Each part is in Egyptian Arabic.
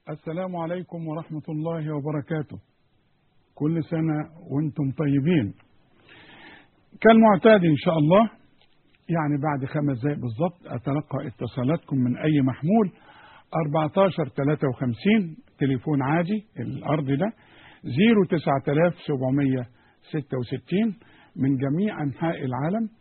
السلام عليكم ورحمة الله وبركاته كل سنة وانتم طيبين كالمعتاد إن شاء الله يعني بعد خمس دقائق بالضبط أتلقى اتصالاتكم من أي محمول 14 53 تليفون عادي الأرض ده 09766 من جميع أنحاء العالم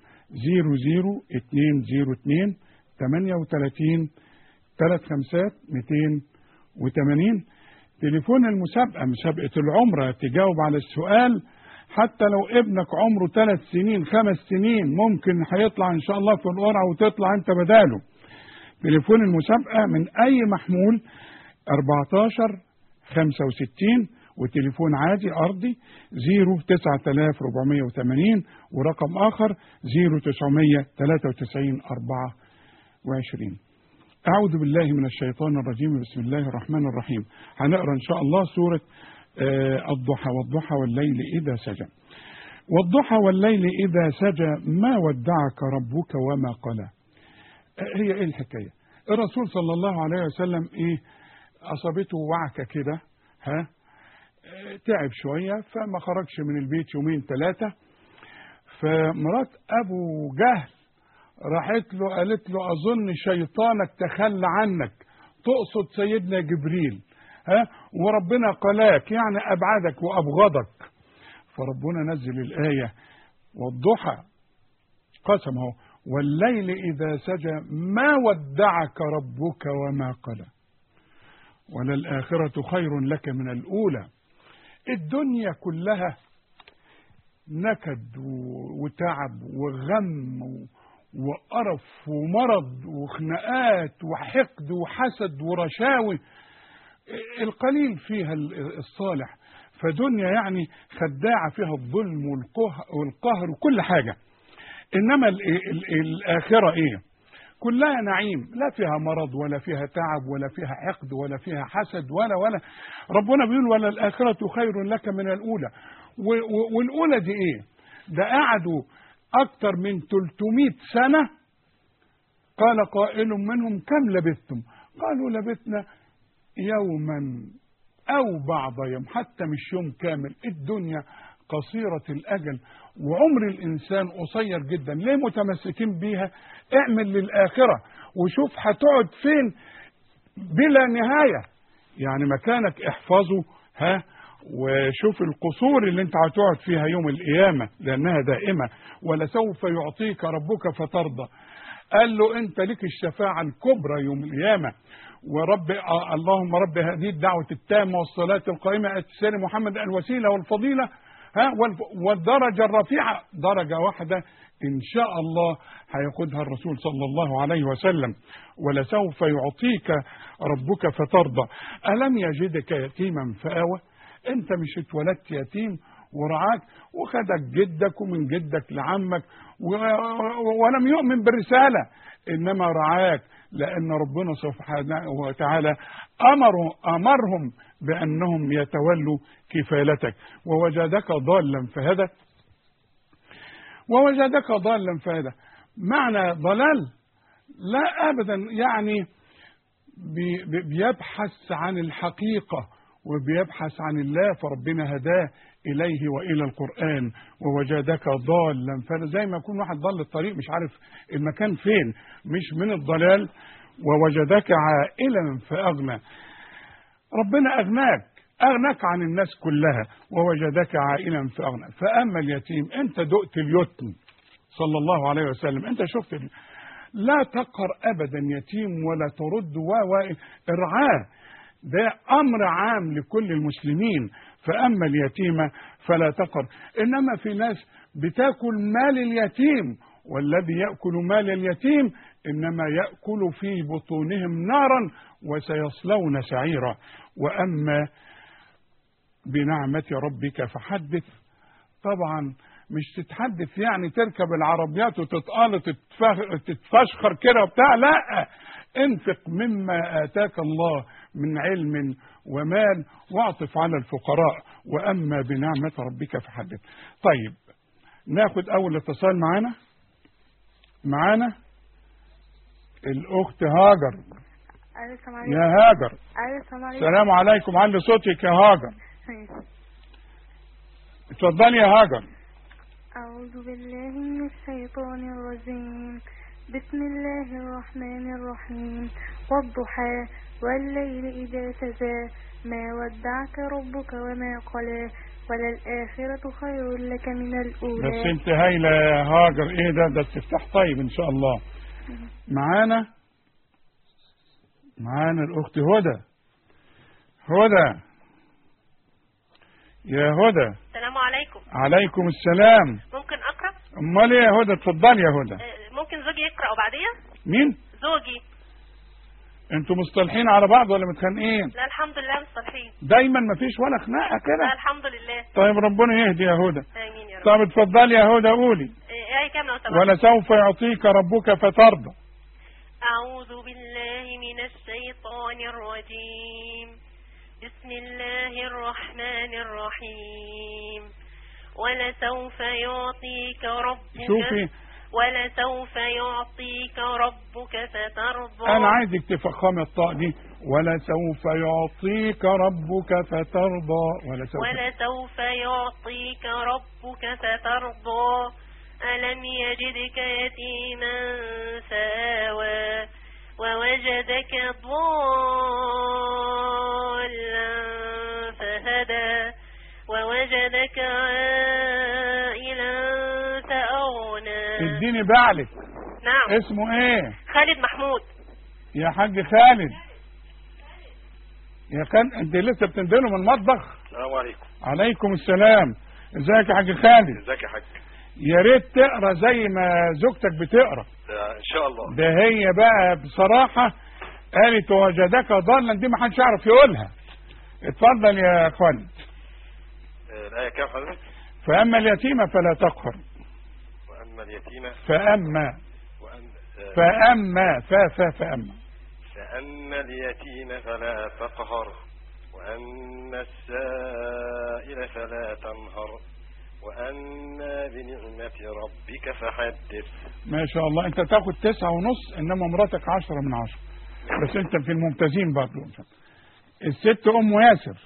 00202 38 3 خمسات 280 تليفون المسابقة مسابقة العمرة تجاوب على السؤال حتى لو ابنك عمره ثلاث سنين خمس سنين ممكن هيطلع ان شاء الله في القرعة وتطلع انت بداله تليفون المسابقة من اي محمول 14 65 وتليفون عادي ارضي 09480 ورقم اخر 0993 24 أعوذ بالله من الشيطان الرجيم بسم الله الرحمن الرحيم هنقرأ إن شاء الله سورة الضحى والضحى والليل إذا سجى والضحى والليل إذا سجى ما ودعك ربك وما قلى هي إيه الحكاية الرسول صلى الله عليه وسلم إيه أصابته وعكة كده ها تعب شوية فما خرجش من البيت يومين ثلاثة فمرات أبو جهل راحت له قالت له أظن شيطانك تخلى عنك تقصد سيدنا جبريل ها وربنا قلاك يعني أبعدك وأبغضك فربنا نزل الآية والضحى قسم هو والليل إذا سجى ما ودعك ربك وما قلى وللآخرة خير لك من الأولى الدنيا كلها نكد وتعب وغم وقرف ومرض وخناقات وحقد وحسد ورشاوي القليل فيها الصالح فدنيا يعني خداعة فيها الظلم والقهر وكل حاجة إنما الآخرة إيه كلها نعيم لا فيها مرض ولا فيها تعب ولا فيها حقد ولا فيها حسد ولا ولا ربنا بيقول ولا الآخرة خير لك من الأولى والأولى دي إيه ده قعدوا أكثر من 300 سنة قال قائل منهم كم لبثتم قالوا لبثنا يوما أو بعض يوم حتى مش يوم كامل الدنيا قصيرة الأجل وعمر الإنسان قصير جدا ليه متمسكين بيها اعمل للآخرة وشوف هتقعد فين بلا نهاية يعني مكانك احفظه ها وشوف القصور اللي انت هتقعد فيها يوم القيامة لأنها دائمة ولسوف يعطيك ربك فترضى قال له انت لك الشفاعة الكبرى يوم القيامة ورب اللهم رب هذه الدعوة التامة والصلاة القائمة أتسال محمد الوسيلة والفضيلة ها والدرجة الرفيعة درجة واحدة إن شاء الله هياخدها الرسول صلى الله عليه وسلم ولسوف يعطيك ربك فترضى ألم يجدك يتيما فآوى أنت مش اتولدت يتيم ورعاك وخدك جدك ومن جدك لعمك ولم يؤمن بالرسالة إنما رعاك لأن ربنا سبحانه وتعالى أمر أمرهم بأنهم يتولوا كفالتك ووجدك ضالا فهدى ووجدك ضالا فهدى معنى ضلال لا أبدا يعني بيبحث عن الحقيقة وبيبحث عن الله فربنا هداه إليه وإلى القرآن ووجدك ضالا فزي ما يكون واحد ضل الطريق مش عارف المكان فين مش من الضلال ووجدك عائلا فأغنى ربنا أغناك أغناك عن الناس كلها ووجدك عائلا فأغنى فأما اليتيم أنت دقت اليتم صلى الله عليه وسلم أنت شفت لا تقهر أبدا يتيم ولا ترد و ارعاه ده أمر عام لكل المسلمين فأما اليتيمة فلا تقر إنما في ناس بتاكل مال اليتيم والذي يأكل مال اليتيم إنما يأكل في بطونهم نارا وسيصلون سعيرا وأما بنعمة ربك فحدث طبعا مش تتحدث يعني تركب العربيات وتتقال تتفشخر كده وبتاع لا انفق مما آتاك الله من علم ومال واعطف على الفقراء وأما بنعمة ربك فحدث طيب ناخد أول اتصال معانا معانا الأخت هاجر ألو السلام عليكم يا هاجر ألو السلام عليكم السلام عليكم علي صوتك يا هاجر ماشي. اتفضلي يا هاجر أعوذ بالله من الشيطان الرجيم بسم الله الرحمن الرحيم والضحى والليل إذا سجى ما ودعك ربك وما قلى وللآخرة خير لك من بس الأولى انت هايله يا هاجر ايه ده ده استفتاح طيب ان شاء الله معانا معانا الاخت هدى هدى يا هدى السلام عليكم عليكم السلام ممكن اقرا امال ايه يا هدى اتفضلي يا هدى آه، ممكن زوجي يقرا بعديا مين زوجي انتوا مصطلحين على بعض ولا متخانقين لا الحمد لله مصالحين دايما مفيش ولا خناقه لا كده الحمد لله طيب ربنا يهدي يا هدى امين يا رب طب اتفضلي يا هدى قولي آه، ايه كام لو سمحت ولسوف يعطيك ربك فترضى اعوذ بالله من الشيطان الرجيم بسم الله الرحمن الرحيم ولسوف يعطيك ربك شوفي ولسوف يعطيك ربك فترضى انا عايزك تفخمي الطاء دي ولسوف يعطيك ربك فترضى ولسوف ولسوف يعطيك ربك فترضى ألم يجدك يتيما فآوى ووجدك ضالا فهدى ووجدك عائلا فأغنى اديني بعلك نعم اسمه ايه خالد محمود يا حاج خالد يا كان انت لسه بتنزله من المطبخ السلام عليكم عليكم السلام ازيك يا حاج خالد ازيك يا حاج يا ريت تقرا زي ما زوجتك بتقرا ده ان شاء الله ده هي بقى بصراحه قالت وجدك ضالا دي ما حدش يعرف يقولها اتفضل يا خالد آه، الايه كام حضرتك فاما اليتيم فلا تقهر واما اليتيم فاما وأن آه، فاما فا فا فاما فاما اليتيم فلا تقهر واما السائل فلا تنهر واما بنعمه ربك فحدث ما شاء الله انت تاخد تسعة ونص انما مراتك عشرة من عشرة بس انت في الممتازين برضو الست ام ياسر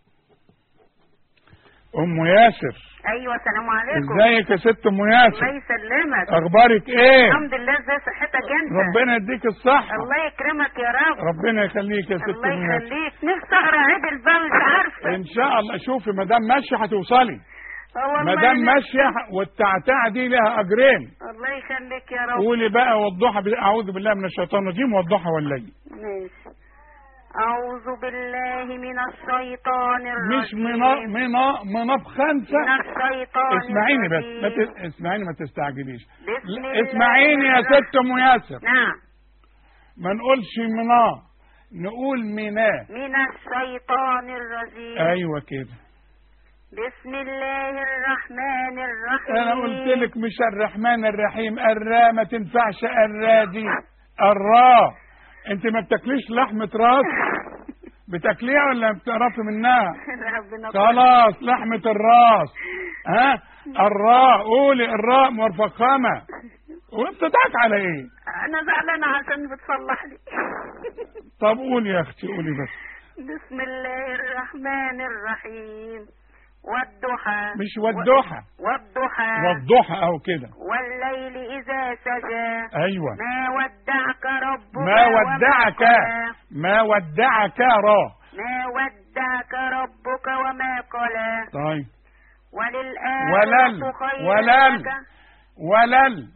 ام ياسر ايوه السلام عليكم ازيك يا ست ام ياسر الله يسلمك اخبارك ايه الحمد لله ازي صحتك انت ربنا يديك الصحة الله يكرمك يا رب ربنا يخليك يا ست الله ام ياسر يخليك نفسي اقرا عدل بقى مش عارفه ان شاء الله شوفي ما دام ماشيه هتوصلي اه والله ما دام أنا- ماشيه والتعتعه دي لها اجرين الله يخليك يا رب قولي بقى والضحى ب- اعوذ بالله من الشيطان الرجيم والضحى والليل ماشي أعوذ بالله من الشيطان مش الرجيم منا منا منا بخمسه من الشيطان اسمعيني بس ما الرجيم. ت... اسمعيني ما تستعجليش بسم لا، الله اسمعيني يا الرحمن- ست ام ياسر نعم ما نقولش منا نقول منا من الشيطان الرجيم ايوه كده بسم الله الرحمن الرحيم انا قلت لك مش الرحمن الرحيم الراء ما تنفعش الراء دي الراء انت ما بتاكليش لحمه راس بتاكليها ولا بتقرفي منها ربنا خلاص لحمه الراس ها الراء قولي الراء مرفخمه وبتضحك على ايه انا زعلانه عشان بتصلح لي طب قولي يا اختي قولي بس بسم الله الرحمن الرحيم والضحى مش والضحى والضحى والضحى او كده والليل إذا سجى ايوه ما ودعك ربك ما ودعك وما قلى. ما ودعك را ما ودعك ربك وما قلى طيب وللآخرة ولل خير ولل لك ولل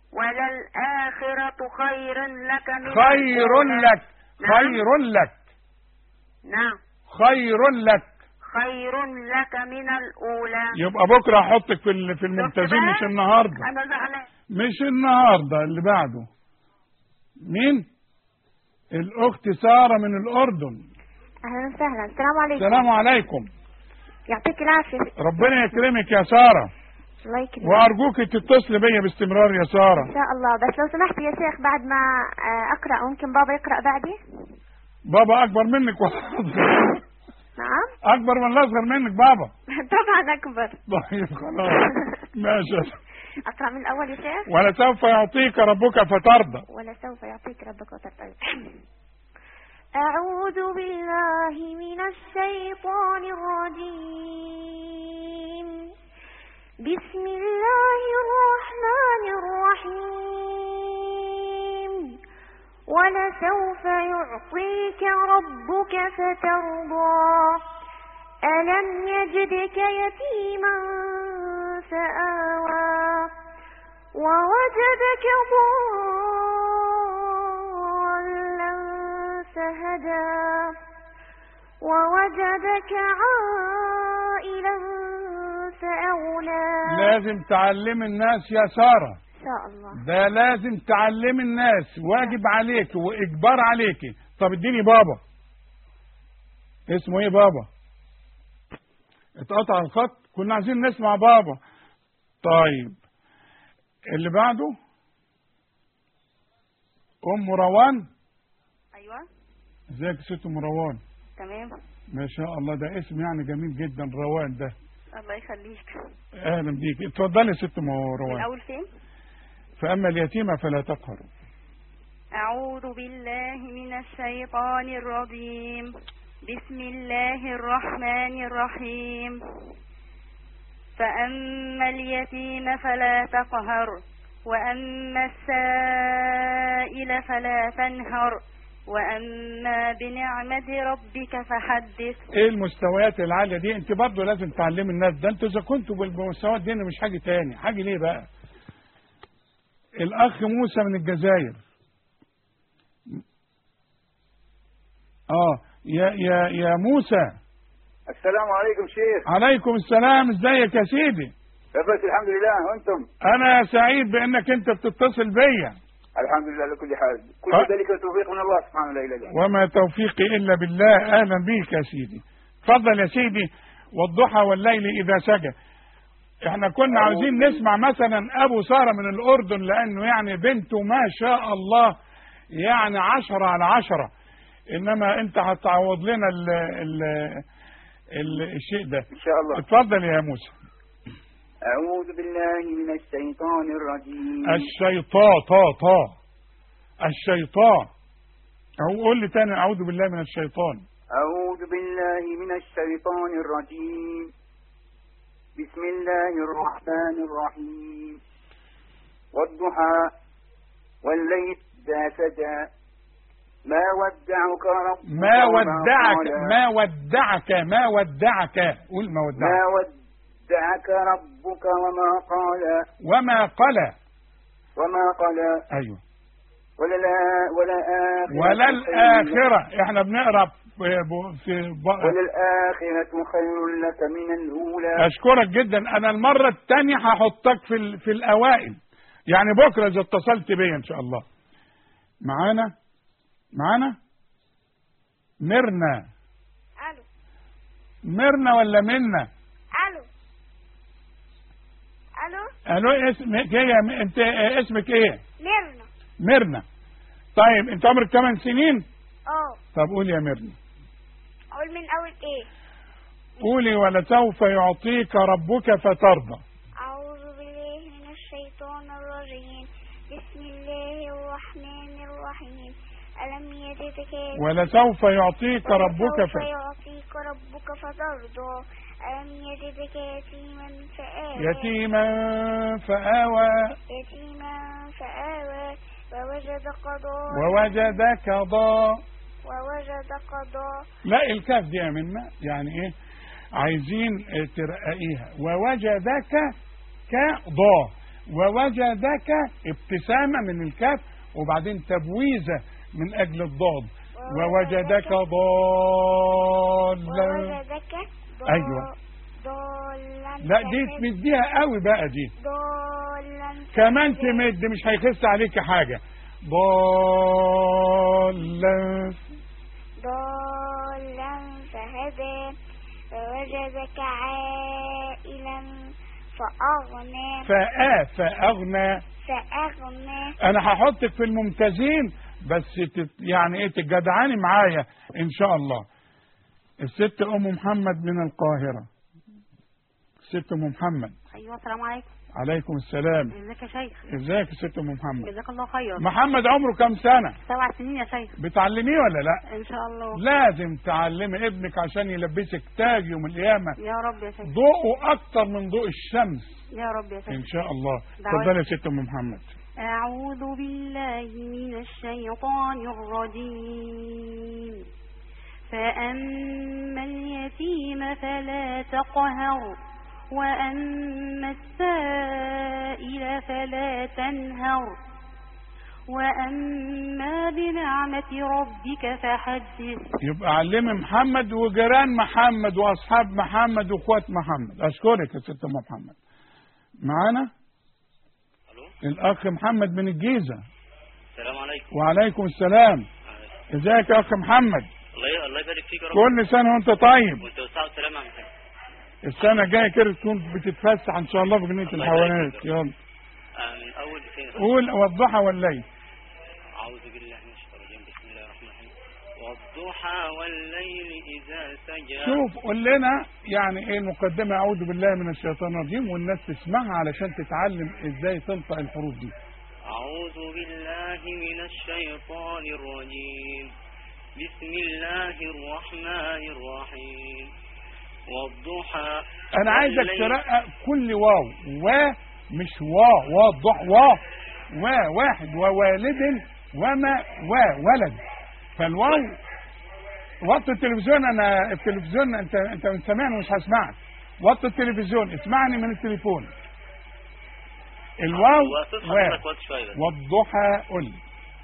وللآخرة خير لك من خير الأولى. لك نعم. خير لك نعم خير لك خير لك من الأولى يبقى بكره احطك في ال- في الممتازين شفت مش بقى؟ النهارده أنا زعلان مش النهارده اللي بعده مين الاخت ساره من الاردن اهلا وسهلا السلام عليكم السلام عليكم يعطيك العافيه ربنا يكرمك يا ساره الله يكرمك وارجوك تتصلي بيا باستمرار يا ساره ان شاء الله بس لو سمحت يا شيخ بعد ما آه، اقرا ممكن بابا يقرا بعدي بابا اكبر منك ولا نعم اكبر ولا اصغر منك بابا طبعا اكبر طيب خلاص ماشي اقرا من الاول يا شيخ ولسوف يعطيك ربك فترضى ولسوف يعطيك ربك وترضى أعوذ بالله من الشيطان الرجيم بسم الله الرحمن الرحيم ولسوف يعطيك ربك فترضى ألم يجدك يتيما فآوى ووجدك ضالا فهدى ووجدك عائلا فأغنى لازم تعلم الناس يا سارة إن شاء الله ده لازم تعلم الناس واجب عليك واجبار عليك طب اديني بابا اسمه ايه بابا اتقطع الخط كنا عايزين نسمع بابا طيب اللي بعده ام روان ايوه ازيك يا ست ام روان تمام ما شاء الله ده اسم يعني جميل جدا روان ده الله يخليك اهلا بيك اتفضلي يا ست ام من روان الاول فين فاما اليتيمه فلا تقهر أعوذ بالله من الشيطان الرجيم بسم الله الرحمن الرحيم فأما اليتيم فلا تقهر وأما السائل فلا تنهر وأما بنعمة ربك فحدث ايه المستويات العاليه دي انت برضه لازم تعلمي الناس ده انتوا اذا كنتوا بالمستويات دي مش حاجه تاني حاجه ليه بقى الاخ موسى من الجزائر اه يا يا يا موسى السلام عليكم شيخ عليكم السلام ازيك يا سيدي بس الحمد لله وانتم انا سعيد بانك انت بتتصل بيا الحمد لله على كل حال كل أه. ذلك توفيق من الله سبحانه لا اله الا هو وما توفيقي الا بالله اهلا بيك يا سيدي اتفضل يا سيدي والضحى والليل اذا سجى احنا كنا أعوذ عاوزين بالله. نسمع مثلا ابو ساره من الاردن لانه يعني بنته ما شاء الله يعني عشرة على عشرة انما انت هتعوض لنا ال ال ال الشيء ده ان شاء الله اتفضل يا موسى اعوذ بالله من الشيطان الرجيم الشيطان طا طا الشيطان او قول لي تاني اعوذ بالله من الشيطان اعوذ بالله من الشيطان الرجيم بسم الله الرحمن الرحيم والضحى والليل اذا سجى ما ودعك ربك ما وما ودعك قلى. ما ودعك ما ودعك قول ما ما ودعك ودعك ربك وما قال وما قلى وما قال ايوه ولا لا ولا آخرة ولا خير الآخرة احنا بنقرا في في ولا الآخرة خير لك من الأولى أشكرك جدا أنا المرة الثانية هحطك في ال... في الأوائل يعني بكرة إذا اتصلت بيا إن شاء الله معانا معانا ميرنا ألو ميرنا ولا منا ألو ألو الو اسمك ايه يا م- انت اه، اسمك ايه ميرنا ميرنا طيب انت عمرك 8 سنين اه طب قولي يا ميرنا أقول من أول إيه قولي ولسوف يعطيك ربك فترضى أعوذ بالله من الشيطان الرجيم بسم الله الرحمن الرحيم ألم يجدك ولسوف يعطيك ربك ولسوف فترضى يعطيك ربك فترضى ألم يجدك يتيما فآوى يتيما فآوى يتيما فآوى ووجدك ضالا ووجدك ضا ووجدك ضالا لا الكاف دي يا منا يعني ايه عايزين اه، ترققيها ووجدك كضا ووجدك ابتسامة من الكاف وبعدين تبويزة من أجل الضاد ووجدك ضالا ووجدك ضال- أيوة. ضالا لا دي فهدى. تمديها قوي بقى دي ضالا كمان فهدى. تمد مش هيخس عليك حاجة ضالا ضالا فهدى ووجدك عائلا فأغنى فآ فأغنى فأغنى انا هحطك في الممتازين بس تت يعني ايه تجدعاني معايا ان شاء الله الست ام محمد من القاهرة الست ام محمد أيوة السلام عليكم عليكم السلام ازيك يا شيخ ازيك يا ست ام محمد جزاك الله خير محمد عمره كام سنه سبع سنين يا شيخ بتعلميه ولا لا ان شاء الله لازم تعلمي ابنك عشان يلبسك تاج يوم القيامه يا رب يا شيخ ضوءه اكتر من ضوء الشمس يا رب يا شيخ ان شاء الله دعوات. اتفضلي يا ست ام محمد أعوذ بالله من الشيطان الرجيم فأما اليتيم فلا تقهر وأما السائل فلا تنهر وأما بنعمة ربك فحدث يبقى علمي محمد وجيران محمد واصحاب محمد واخوات محمد اشكرك يا ست ام محمد معانا الاخ محمد من الجيزه السلام عليكم وعليكم السلام ازيك يا اخ محمد الله الله يبارك فيك يا رب كل سنه وانت طيب وانت والساعة والسلامة يا محمد السنه الجايه كده تكون بتتفسح ان شاء الله في جنينه الله الحيوانات يبارك يلا آه، من أول فين قول والضحى والليل أعوذ بالله من الشيطان الرجيم بسم الله الرحمن الرحيم والضحى والليل إذا سجى شوف قول لنا يعني ايه المقدمه اعوذ بالله من الشيطان الرجيم والناس تسمعها علشان تتعلم ازاي تنطق الحروف دي أعوذ بالله من الشيطان الرجيم بسم الله الرحمن الرحيم والضحى انا عايزك والليل- ترقق كل واو و مش وا واضح وا و واحد ووالد وما و ولد فالواو وطي التلفزيون انا التلفزيون انت انت مش سامعني مش هسمعك وطي التلفزيون اسمعني من التليفون الواو وصف و حضرتك وقت شوية بس. والضحى قل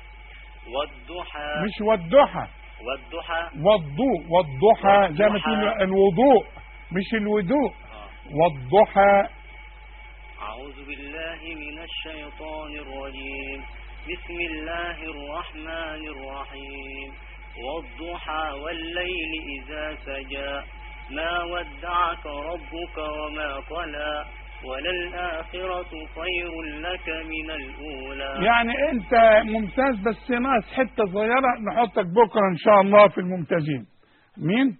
والضحى مش والضحى والضحى والضوء والضحى زي ما والضحى. تقول الوضوء مش الودوء آه. والضحى أعوذ بالله من الشيطان الرجيم بسم الله الرحمن الرحيم والضحى والليل إذا سجى ما ودعك ربك وما قلى وللآخرة خير لك من الأولى يعني انت ممتاز بس ناقص حته صغيره نحطك بكره ان شاء الله في الممتازين مين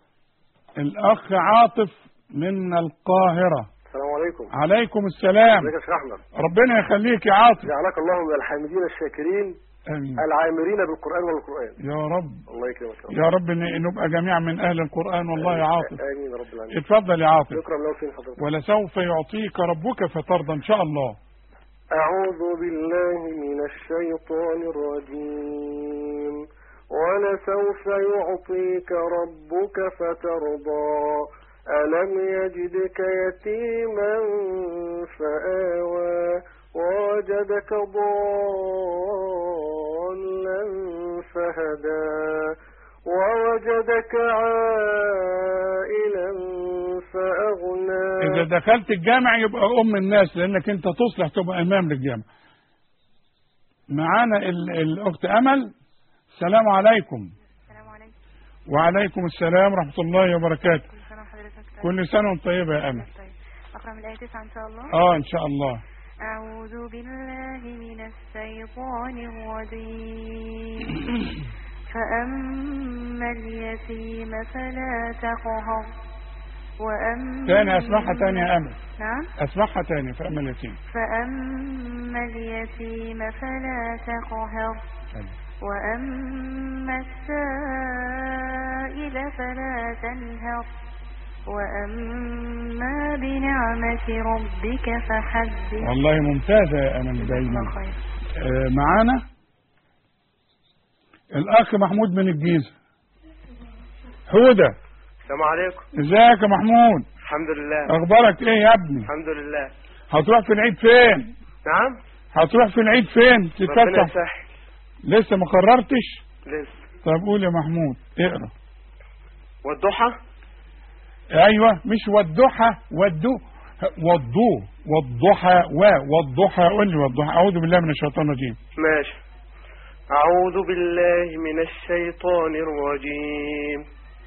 الاخ عاطف من القاهره السلام عليكم عليكم السلام ازيك يا شيخ احمد ربنا يخليك يا عاطف جعلك الله من الحامدين الشاكرين امين العامرين بالقران والقران يا رب الله يكرمك يا رب يا رب ن- نبقى جميعا من اهل القران والله يا عاطف امين يا رب العالمين اتفضل يا عاطف يكرم له فين حضرتك ولسوف يعطيك ربك فترضى ان شاء الله أعوذ بالله من الشيطان الرجيم ولسوف يعطيك ربك فترضى ألم يجدك يتيما فآوى ووجدك ضالا فهدى ووجدك عائلا فأغنى اذا دخلت الجامع يبقى ام الناس لانك انت تصلح تبقى امام للجامع معانا ال- الاخت امل السلام عليكم السلام عليكم وعليكم السلام ورحمه الله وبركاته كل سنة وحضرتك طيب. كل سنه وانت طيبه يا امل طيب أقرأ من الآية 9 إن شاء الله اه ان شاء الله أعوذ بالله من الشيطان الرجيم فأما اليتيم فلا تقهر وأما تاني اسمعها تاني يا امل نعم اسمعها تاني في امل يتيم فأما اليتيم فلا تقهر وأما السائل فلا تنهر وأما بنعمة ربك فحدث والله ممتازه يا امل جزاك الله دايما خير آه معانا الاخ محمود من الجيزه هدى السلام عليكم ازيك يا محمود الحمد لله اخبارك ايه يا ابني الحمد لله هتروح في العيد فين نعم هتروح في العيد فين ربنا تتفتح يسهل لسه ما قررتش لسه طب قول يا محمود اقرا والضحى ايوه مش والضحى والدو والضو والضحى و والضحى قول لي والضحى اعوذ بالله من الشيطان الرجيم ماشي أعوذ بالله من الشيطان الرجيم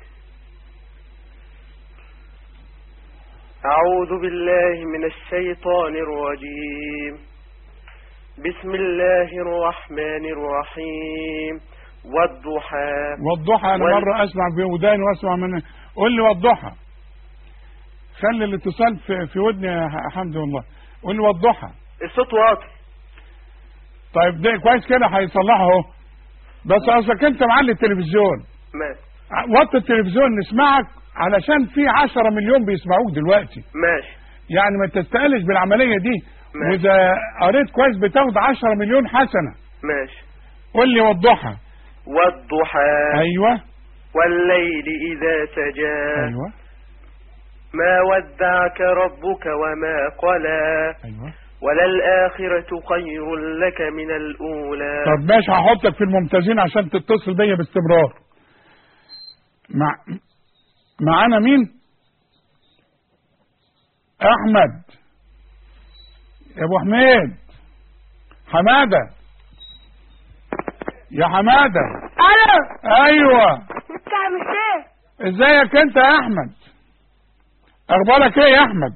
أعوذ بالله من الشيطان الرجيم بسم الله الرحمن الرحيم والضحى والضحى انا وال- مره اسمع في وداني واسمع من قول لي والضحى خلي الاتصال في في ودني يا ح- حمد الله قول لي وضحها الصوت واطي طيب ده كويس كده هيصلحه اهو بس اصلك انت معلي التلفزيون ماشي وطي التلفزيون نسمعك علشان في 10 مليون بيسمعوك دلوقتي ماشي يعني ما تستقلش بالعمليه دي ماشي. واذا قريت كويس بتاخد 10 مليون حسنه ماشي قول لي وضحها والضحى ايوه والليل إذا سجى ايوه ما ودعك ربك وما قلى ايوه وللآخرة خير لك من الأولى طب ماشي هحطك في الممتازين عشان تتصل بيا باستمرار مع معانا مين احمد يا ابو حميد حماده يا حماده الو ايوه انت عم الشيخ ازيك انت يا احمد اخبارك ايه يا احمد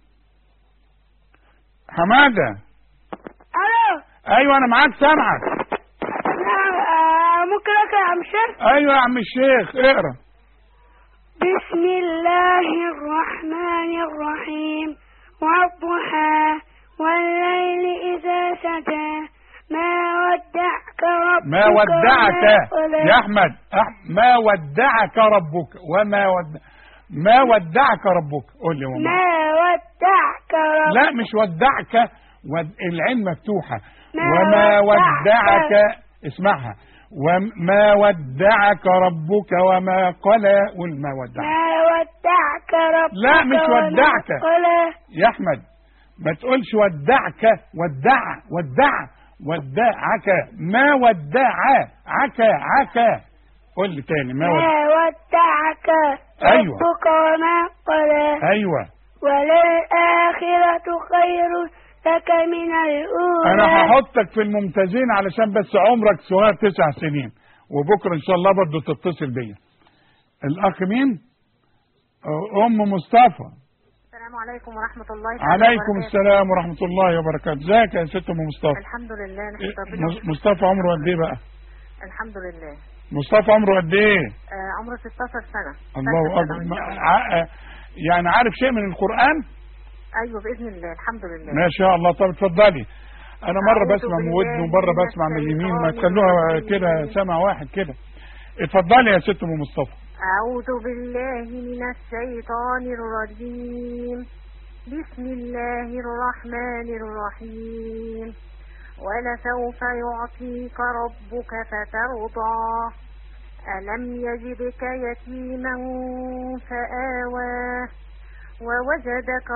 حماده الو ايوه انا معاك سامعك نعم آه، ممكن اقرا يا عم الشيخ ايوه يا عم الشيخ اقرا بسم الله الرحمن الرحيم والضحى والليل إذا سجى ما ودعك ربك ما ودعك وما يا احمد أح- ما ودعك ربك وما ود ما ودعك ربك قول لي وما ما ودعك ربك لا مش ودعك ود... العين مفتوحه ما وما ودعك. ودعك اسمعها وما ودعك ربك وما قلى قول ما ودعك ما ودعك ربك لا، مش وما ودعك. قلى. يا احمد ما تقولش ودعك ودع ودع ودعك ما ودع عك عك قول لي تاني ما ودع ما ودعك أيوة. ربك وما قلى ايوه وللآخرة خير لك من الأولى انا هحطك في الممتازين علشان بس عمرك صغير تسع سنين وبكره ان شاء الله برضه تتصل بيا الاخ مين أه، ام مصطفى السلام عليكم ورحمة الله تعالى عليكم وبركاته. السلام ورحمه الله وبركاته ازيك يا ست ام مصطفى الحمد لله إيه، نحمد ربنا مص- مصطفى عمره قد ايه بقى الحمد لله مصطفى عمره قد ايه آه عمره 16 سنة الله ثالثة اكبر ثانوي إن ما- شاء الله. ع- يعني عارف شيء من القران أيوه بإذن الله الحمد لله ما شاء الله طب اتفضلي انا مره أعوذ بسمع من بالله ودني ومره من بسمع من اليمين ما الشيطان تخلوها الرجيم. كده سمع واحد كده اتفضلي يا ست ام مصطفى أعوذ بالله من الشيطان الرجيم بسم الله الرحمن الرحيم ولسوف يعطيك ربك فترضى ألم يجدك يتيما فآوى ووجدك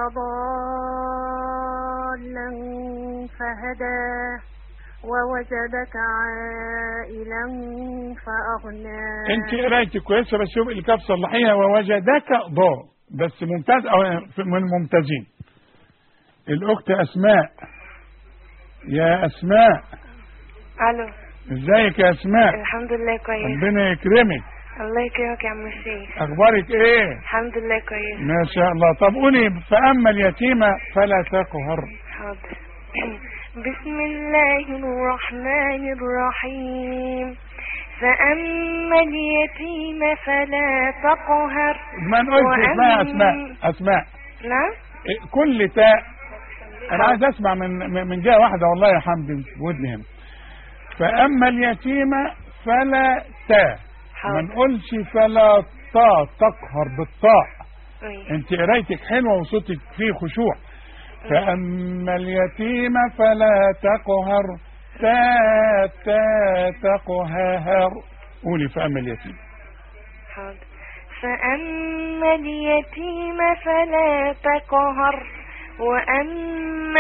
ضالا فهدى ووجدك عائلا فأغنى انت قرايتك كويسه بس يبقى الكاف صلحيها ووجدك ضاء بس ممتاز او في- من الممتازين الاخت اسماء يا اسماء الو ازيك يا اسماء الحمد لله كويس ربنا يكرمك الله يكرمك يا عم الشيخ اخبارك ايه الحمد لله كويس ما شاء الله طب قولي فاما اليتيم فلا تقهر حاضر بسم الله الرحمن الرحيم فأما اليتيم فلا تقهر ما نقولش اسمها وأما- اسماء اسماء نعم إيه، كل تاء انا عايز اسمع من من- من جهه واحده والله يا حمدي بودني هنا فاما اليتيم فلا تاء ما نقولش فلا طا تقهر بالطاء أي. انت قرايتك حلوه وصوتك فيه خشوع فاما اليتيم فلا تقهر تا تا تقهر قولي فاما اليتيم حاضر فأما اليتيم فلا تقهر وأما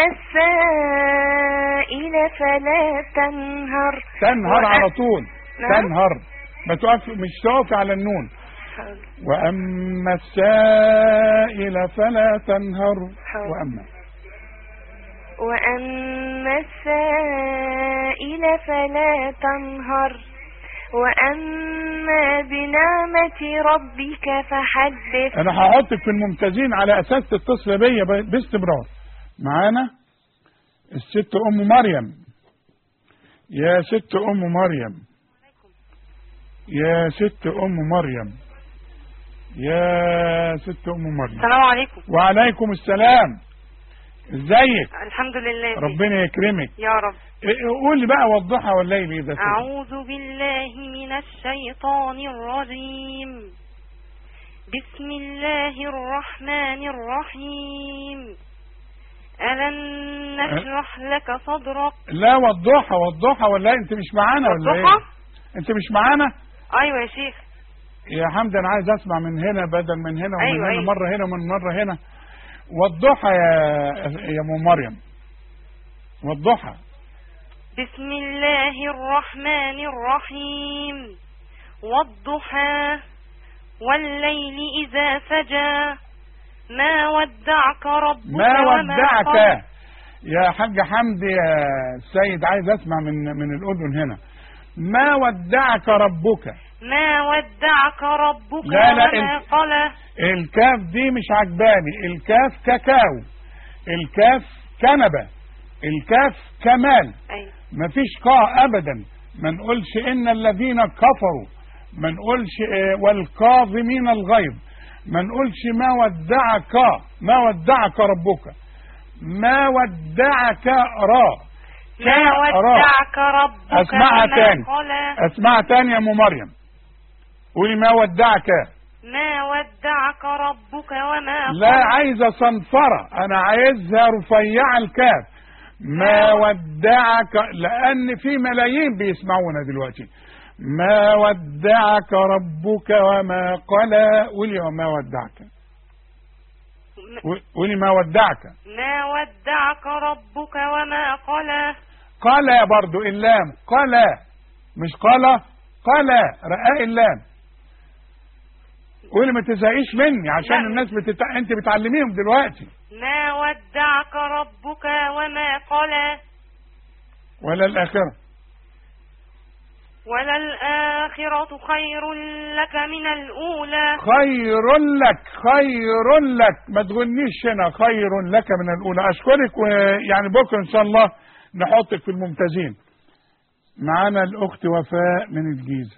السائل فلا تنهر تنهر وأ- على طول نعم؟ تنهر ما تقف مش تقف على النون حاضر. وأما السائل فلا تنهر حاضر. وأما وأما السائل فلا تنهر وأما بنعمة ربك فحدث أنا هحطك في الممتازين على أساس تتصل بيا ب- باستمرار معانا الست أم مريم يا ست أم مريم يا ست أم مريم يا ست أم مريم السلام عليكم وعليكم السلام ازيك الحمد لله ربنا يكرمك يا رب إيه، قولي بقى والضحى والليل اذا سجى أعوذ بالله من الشيطان الرجيم بسم الله الرحمن الرحيم ألم نشرح لك صدرك لا والضحى والضحى ولا انت مش معانا ولا ايه والضحى؟ انت مش معانا أيوة يا شيخ يا حمد انا عايز اسمع من هنا بدل من هنا ومن أيوة، هنا أيوة. مره هنا ومن مره هنا والضحى يا يا ام مريم والضحى بسم الله الرحمن الرحيم والضحى والليل إذا سجى ما ودعك ربك ما وما ودعك قلى. يا حاج حمدي يا سيد عايز اسمع من من الاردن هنا ما ودعك ربك ما ودعك ربك لا، لا، وما انت- قلى الكاف دي مش عجباني الكاف كاكاو الكاف كنبه الكاف كمال أيوة. مفيش قاء ابدا ما نقولش ان الذين كفروا ما نقولش آه، والكاظمين الغيظ ما نقولش ما ودعك ما ودعك ربك ما ودعك را ما كا- را. ودعك ربك اسمعها وما تاني قلى اسمعها تاني يا ام مريم قولي ما ودعك ما ودعك ربك وما لا قلى عايزه صنفره انا عايزها رفيعه الكاف ما ودعك لان في ملايين بيسمعونا دلوقتي ما ودعك ربك وما قلى قولي وما ودعك قولي ما ودعك ما ودعك ربك وما قلى قلى برضو اللام قلى مش قلى قلى رقاء اللام قولي ما تزهقيش مني عشان لا. الناس بتتع... انت بتعلميهم دلوقتي ما ودعك ربك وما قلى ولا الاخره وللآخرة خير لك من الأولى خير لك خير لك ما تغنيش هنا خير لك من الاولى اشكرك ويعني بكره ان شاء الله نحطك في الممتازين معانا الاخت وفاء من الجيزه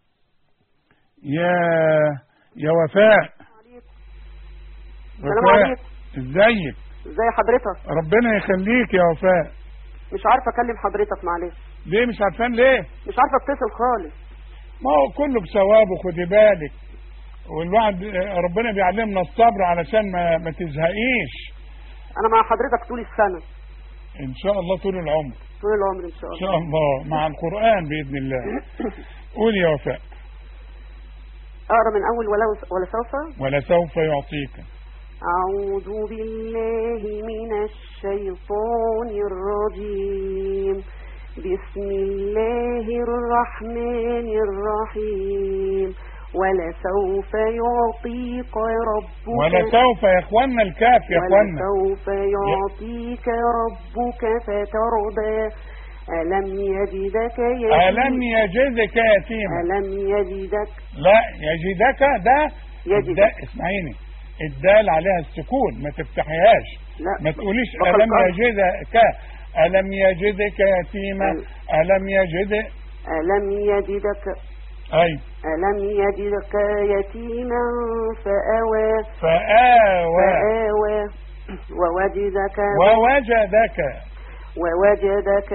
يا يا وفاء السلام وفاء عليكم. ازيك ازي حضرتك ربنا يخليك يا وفاء مش عارفه اكلم حضرتك معلش ليه مش عارفان ليه مش عارفه اتصل خالص ما هو كله بثوابه خدي بالك والواحد ربنا بيعلمنا الصبر علشان ما ما تزهقيش انا مع حضرتك طول السنه ان شاء الله طول العمر طول العمر ان شاء ان الله شاء الله مع القرآن بإذن الله قول يا وفاء اقرا من اول ولا ولا سوف ولسوف يعطيك أعوذ بالله من الشيطان الرجيم بسم الله الرحمن الرحيم ولسوف يعطيك ربك ولسوف يا اخوانا الكاف يا اخوانا ولسوف يعطيك ربك فترضى ألم يجدك يتيما ألم يجدك يتيما ألم يجدك لا يجدك ده يجدك. الدا- اسمعيني الدال عليها السكون ما تفتحيهاش لا ما تقوليش بقى ألم القلب. يجدك ألم يجدك يتيما ألم يجد ألم يجدك أي ألم يجدك يتيما فأوى فآوى فآوى ووجدك ووجدك ووجدك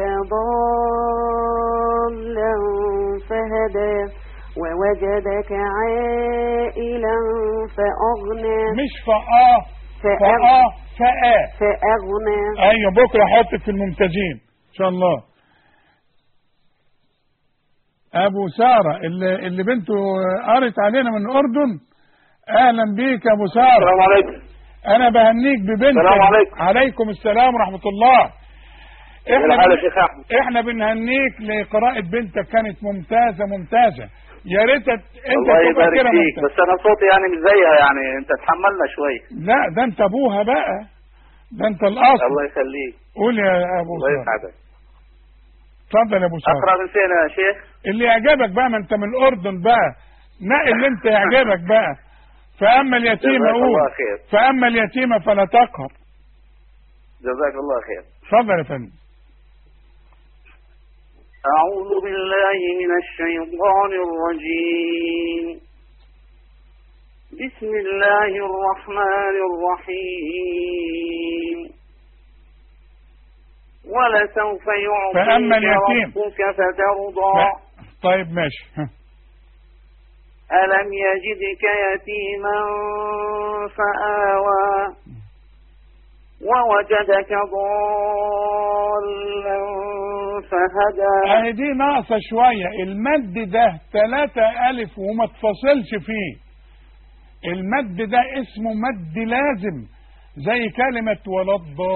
ضالا فهدى ووجدك عائلا فأغنى مش فآه فآه فآه فأغنى ايوه بكره احطك في الممتازين ان شاء الله ابو ساره اللي, اللي بنته قرت علينا من الاردن اهلا بيك يا ابو ساره السلام عليكم انا بهنيك ببنتك السلام عليكم. عليكم السلام ورحمه الله احنا احنا يا شيخ احمد احنا بنهنيك لقراءه بنتك كانت ممتازه ممتازه يا ريت انت الله تبقى يبارك كده فيك ممتاز. بس انا صوتي يعني مش زيها يعني انت تحملنا شويه لا ده انت ابوها بقى ده انت الاصل الله يخليك قول يا ابو الله ساره يسعدك اتفضل يا ابو ساره اقرا من فين يا شيخ اللي يعجبك بقى ما انت من الاردن بقى نقي اللي انت يعجبك بقى فاما اليتيم جزاك قول الله خير فاما اليتيم فلا تقهر جزاك الله خير اتفضل يا فندم أعوذ بالله من الشيطان الرجيم بسم الله الرحمن الرحيم ولسوف فأما يعطيك اليتيم. ربك فترضى ف- طيب ماشي ها. ألم يجدك يتيما فآوى ووجدك ضالا فهدى اهي دي ناقصة شوية المد ده ثلاثة ألف وما تفصلش فيه المد ده اسمه مد لازم زي كلمة ولا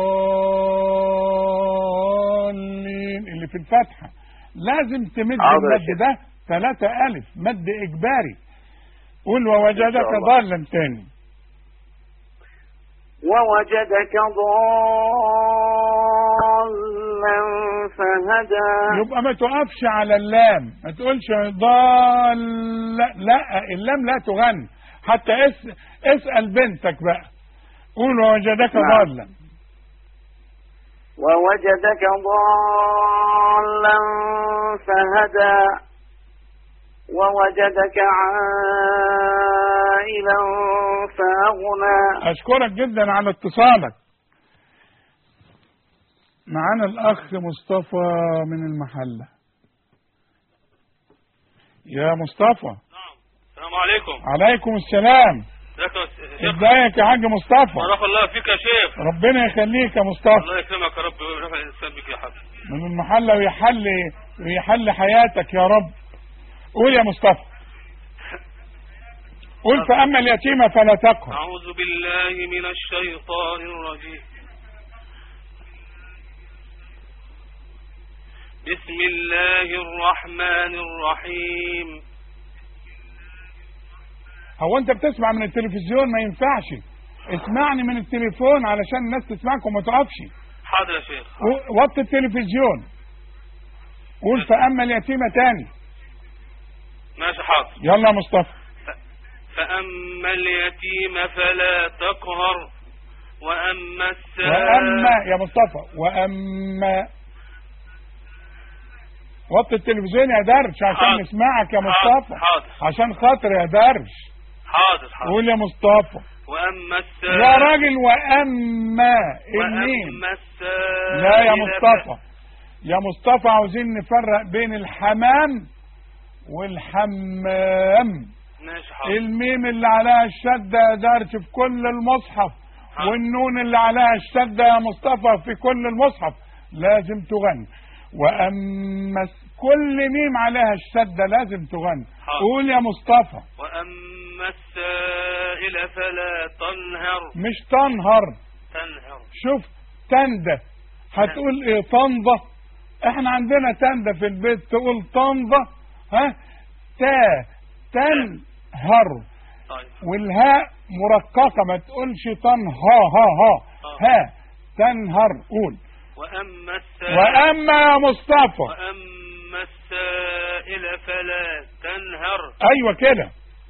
الضالين اللي في الفتحة لازم تمد حاضر يا المد شيخ. ده ثلاثة ألف مد إجباري قول ووجدك إن شاء الله. ضالا تاني ووجدك ضالا فهدى يبقى ما تقفش على اللام ما تقولش ضال لا, لا اللام لا تغني حتى اس اسأل بنتك بقى قول ووجدك نعم. ضالا ووجدك ضالا فهدى ووجدك عائلا فأغنى اشكرك جدا على اتصالك معانا الاخ مصطفى من المحلة يا مصطفى السلام عليكم عليكم السلام ازيك يا شيخ ازيك يا حاج مصطفى بارك الله فيك يا شيخ ربنا يخليك يا مصطفى الله يكرمك يا رب ويرفع الانسان بك يا حبيبي من المحلة ويحل ويحل حياتك يا رب قول يا مصطفى قول فأما اليتيم فلا تقهر أعوذ بالله من الشيطان الرجيم بسم الله الرحمن الرحيم هو انت بتسمع من التلفزيون ما ينفعش اسمعني من التليفون علشان الناس تسمعك وما تقفش حاضر يا شيخ و- وطي التلفزيون قول فأما اليتيم تاني ماشي حاضر يلا يا مصطفى فأما اليتيم فلا تقهر وأما السائل وأما يا مصطفى وأما وطي التلفزيون يا درش عشان حاضر. نسمعك يا حاضر. مصطفى حاضر. عشان خاطر يا درش حاضر حاضر قول يا مصطفى وأما السائل يا راجل وأما الميم وأما السائل لا يا مصطفى يا مصطفى عاوزين نفرق بين الحمام والحمام ماشي حاضر الميم اللي عليها الشدة يا درش في كل المصحف حاضر. والنون اللي عليها الشدة يا مصطفى في كل المصحف لازم تغني وأما س- كل ميم عليها الشدة لازم تغني حاضر. قول يا مصطفى وأما السائل فلا تنهر مش تنهر تنهر شوف تندة هتقول ايه طنضة احنا عندنا تندة في البيت تقول طنضة ها تا تنهر طيب والهاء مرققة ما تقولش تنها ها ها ها تنهر قول وأما السائل وأما يا مصطفى وأما السائل فلا تنهر أيوة كده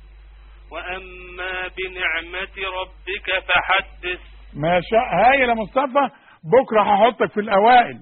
وأما بنعمة ربك فحدث ما شاء هايل يا مصطفى بكرة هحطك في الأوائل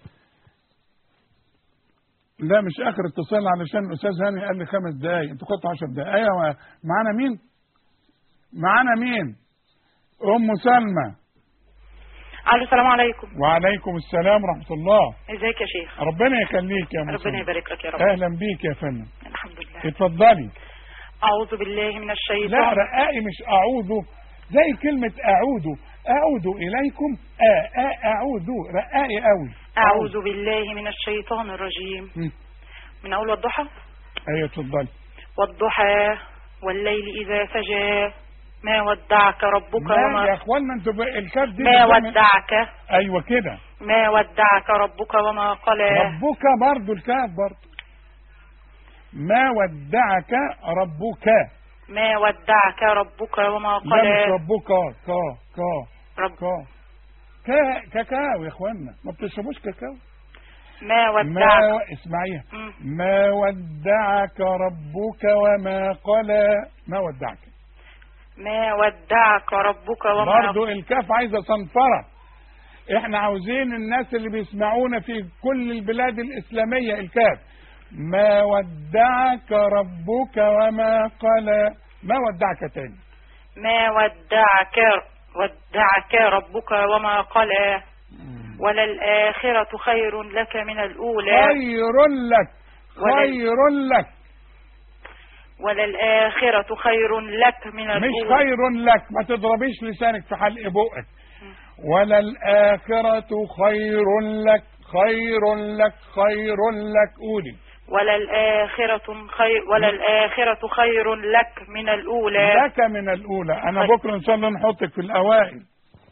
لا مش آخر اتصال علشان الأستاذ هاني قال لي خمس دقايق أنت كنت عشر دقايق أيوة معانا مين؟ معانا مين؟ أم سلمى الو السلام عليكم وعليكم السلام ورحمة الله ازيك يا شيخ ربنا يخليك يا أم ربنا سلمى يبارك لك يا رب أهلا بيك يا فندم الحمد لله اتفضلي اعوذ بالله من لا الشيطان رقائي مش أعوذ زي كلمة أعود أعود إليكم آ آ أعود رقائي قوي اعوذ بالله من الشيطان الرجيم مم. من اول والضحى أيوة اتفضلي والضحى والليل اذا سجى ما ودعك ربك لا يا وما اخوانا انتوا بقى الكاف دي ما بتعمل- ودعك ايوه كده ما ودعك ربك وما قلى ربك برضو الكاف برضو ما ودعك ربك ما ودعك ربك وما لا مش قلى ربك كا كا رب كا كا كاكاو يا اخوانا ما بتشربوش كاكاو ما ما ودعك اسمعيها مم. ما ودعك ربك وما قلى ما ودعك ما ودعك ربك وما برضو الكاف عايزه صنفره احنا عاوزين الناس اللي بيسمعونا في كل البلاد الاسلاميه الكاف ما ودعك ربك وما قلى ما ودعك تاني ما ودعك ودعك ربك وما قلى وللآخرة خير لك من الأولى خير لك خير لك وللآخرة خير لك من مش الأولى خير لك ما تضربيش لسانك في حلق بقك وللآخرة خير لك خير لك خير لك قولي وللآخرة خير وللآخرة خير لك من الأولى لك من الأولى أنا خير. بكرة إن شاء الله نحطك في الأوائل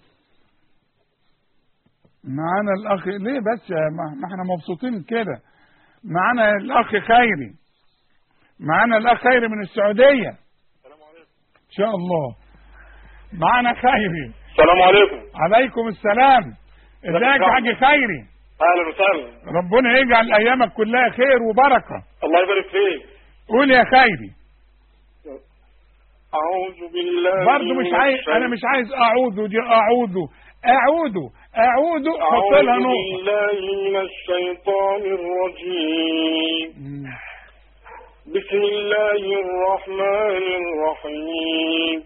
معانا الأخ ليه بس يا ما ما احنا مبسوطين كده معانا الأخ خيري معانا الأخ خيري من السعودية إن شاء الله معانا خيري السلام عليكم عليكم السلام ازيك يا السلام. حاج خيري اهلا وسهلا ربنا يجعل ايامك كلها خير وبركه الله يبارك فيك قول يا خيري اعوذ بالله برضه مش من عايز الشيطان- انا مش عايز اعوذ دي اعوذ اعوذ اعوذ حط لها اعوذ نقطه بالله من الشيطان الرجيم بسم الله الرحمن الرحيم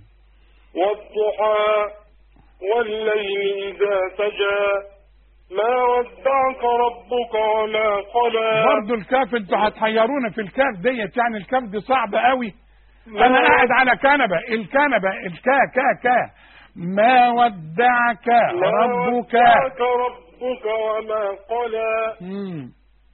والضحى والليل إذا سجى ما ودعك ربك وما قلى برضه الكاف انتوا هتحيرونا في الكاف ديت يعني الكاف دي صعبه قوي انا قاعد على كنبه الكنبه الكا كا كا ما ودعك ما ربك ودعك ربك وما قلى مم.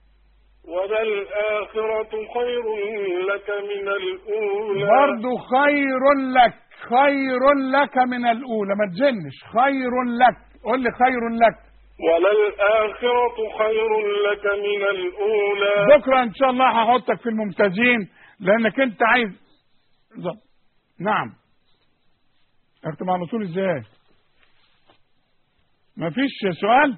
وللآخرة خير لك من الأولى برضه خير لك خير لك من الاولى ما تجنش خير لك قول لي خير لك وللآخرة خير لك من الأولى بكره ان شاء الله هحطك في الممتازين لانك انت عايز ز- نعم اكتب على طول ازاي مفيش سؤال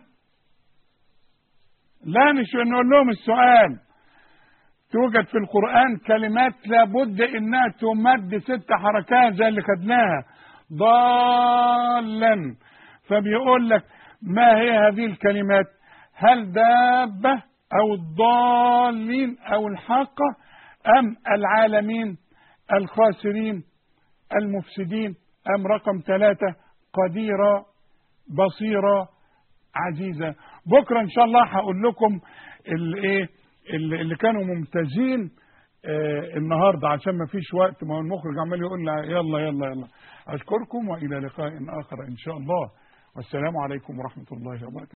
لا مش نقول لهم السؤال توجد في القرآن كلمات لابد انها تمد ست حركات زي اللي خدناها ضالا فبيقول لك ما هي هذه الكلمات هل دابة او الضالين او الحاقة ام العالمين الخاسرين المفسدين ام رقم ثلاثة قديرة بصيرة عزيزة بكرة ان شاء الله هقول لكم الايه اللي اللي كانوا ممتازين آه النهارده عشان ما فيش وقت ما هو المخرج عمال يقول لنا يلا يلا يلا اشكركم والى لقاء اخر ان شاء الله والسلام عليكم ورحمه الله وبركاته